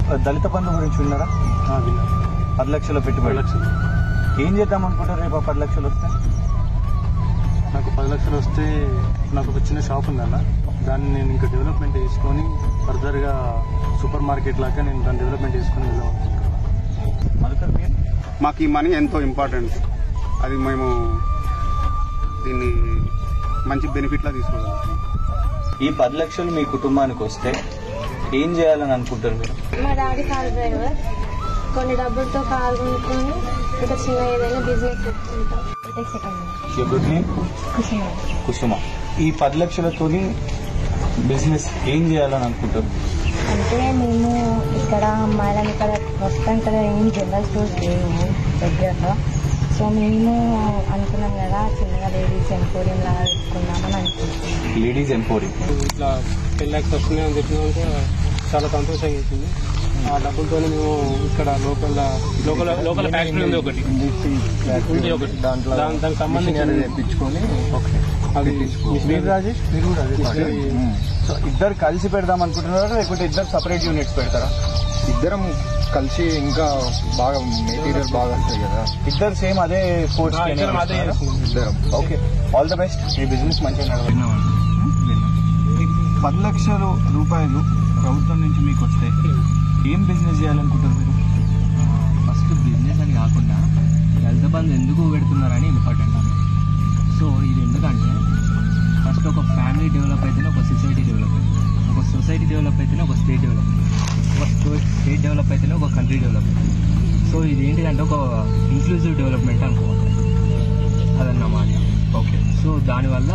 దళిత బంధు గురించి విన్నారా ఆ, విన్నా. పది లక్షల పది పెట్టుబడి లక్షలు ఏం చేద్దాం అనుకుంటారు రేపు ఆ పది లక్షలు వస్తే నాకు పది లక్షలు వస్తే నాకు ఒక చిన్న షాప్ ఉంది అన్న దాన్ని నేను ఇంకా డెవలప్మెంట్ చేసుకొని ఫర్దర్గా సూపర్ మార్కెట్ లాగా నేను దాన్ని డెవలప్మెంట్ చేసుకొని వెళ్దాం అనుకుంటున్నాను మధుకర్ మీరు మాకు ఈ మనీ ఎంతో ఇంపార్టెంట్ అది మేము దీన్ని మంచి బెనిఫిట్లా తీసుకోగలుగుతాం ఈ పది లక్షలు మీ కుటుంబానికి వస్తే ఏం చేయాలని అనుకుంటారు మీరు మా డాడీ కార్ డ్రైవర్ కొన్ని డబ్బులతో కార్ కొనుక్కొని ఇంకా చిన్న ఏదైనా బిజినెస్ పెట్టుకుంటాం take second your good name Kusuma ఈ పది లక్షలతోని బిజినెస్ ఏం చేయాలని అనుకుంటారు అంటే మేము ఇక్కడ మేడం ఇక్కడ ప్రస్తుతం ఇక్కడ ఏం జనరల్ స్టోర్స్ లేవు దగ్గరలో సో మేము అనుకున్నాం కదా చిన్నగా లేడీస్ ఎంపోరియం లాగా పెట్టుకుందామని అనుకుంటున్నాం లేడీస్ ఎంపోరీ ఇట్లా టెన్ ల్యాక్స్ వస్తున్నాయి అని చెప్పినాక చాలా సంతోషంగా వేసింది ఆ డబ్బులతో మేము ఇక్కడ లోకల్ లోకల్ లోకల్ ఫ్యాక్టరీ ఉంది ఒకటి ఉంది ఒకటి దాంట్లో దానికి సంబంధించి తెప్పించుకొని అది మీరు రాజేష్ మీరు కూడా అదే పార్టీ. మిషనరీ సో ఇద్దరు కలిసి పెడదాం అనుకుంటున్నారా లేకుంటే ఇద్దరు సపరేట్ యూనిట్స్ పెడతారా ఇద్దరం కలిసి ఇంకా బాగా మెటీరియల్ బాగా వస్తాయి కదా ఇద్దరు సేమ్ అదే కోర్స్ ఆ, ఇద్దరం అదే చేస్తున్నాం. ఇద్దరం ఓకే ఆల్ ద బెస్ట్ మీ బిజినెస్ మంచిగా నడవాలి పది లక్షల రూపాయలు ప్రభుత్వం నుంచి మీకు వస్తే ఏం బిజినెస్ చేయాలనుకుంటారు మీరు ఫస్ట్ బిజినెస్ అని కాకుండా దళిత బంధు ఎందుకు పెడుతున్నారని ఇంపార్టెంట్ అని సో ఇది ఎందుకంటే ఫస్ట్ ఒక ఫ్యామిలీ డెవలప్ అయితేనే ఒక సొసైటీ డెవలప్ అవుతుంది ఒక సొసైటీ డెవలప్ అయితేనే ఒక స్టేట్ డెవలప్ అవుతుంది ఒక స్టేట్ డెవలప్ అయితేనే ఒక కంట్రీ డెవలప్ అవుతుంది సో ఇది ఏంటిదంటే ఒక ఇంక్లూజివ్ డెవలప్మెంట్ అనుకోవాలి అదన్నమాట ఓకే సో దానివల్ల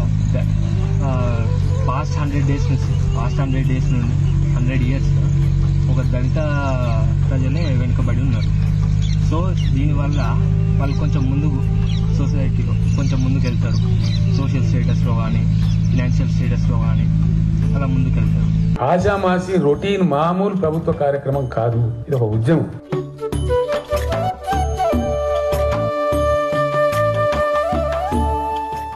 పాస్ట్ హండ్రెడ్ డేస్ నుంచి పాస్ట్ హండ్రెడ్ డేస్ నుండి హండ్రెడ్ ఇయర్స్ ఒక దళిత ప్రజలే వెనుకబడి ఉన్నారు సో దీనివల్ల వాళ్ళు కొంచెం ముందుకు సొసైటీలో కొంచెం ముందుకు వెళ్తారు సోషల్ స్టేటస్లో కానీ ఫినాన్షియల్ స్టేటస్లో కానీ అలా ముందుకు వెళ్తారు ఆజామాసి రొటీన్ మామూలు ప్రభుత్వ కార్యక్రమం కాదు ఇది ఒక ఉద్యమం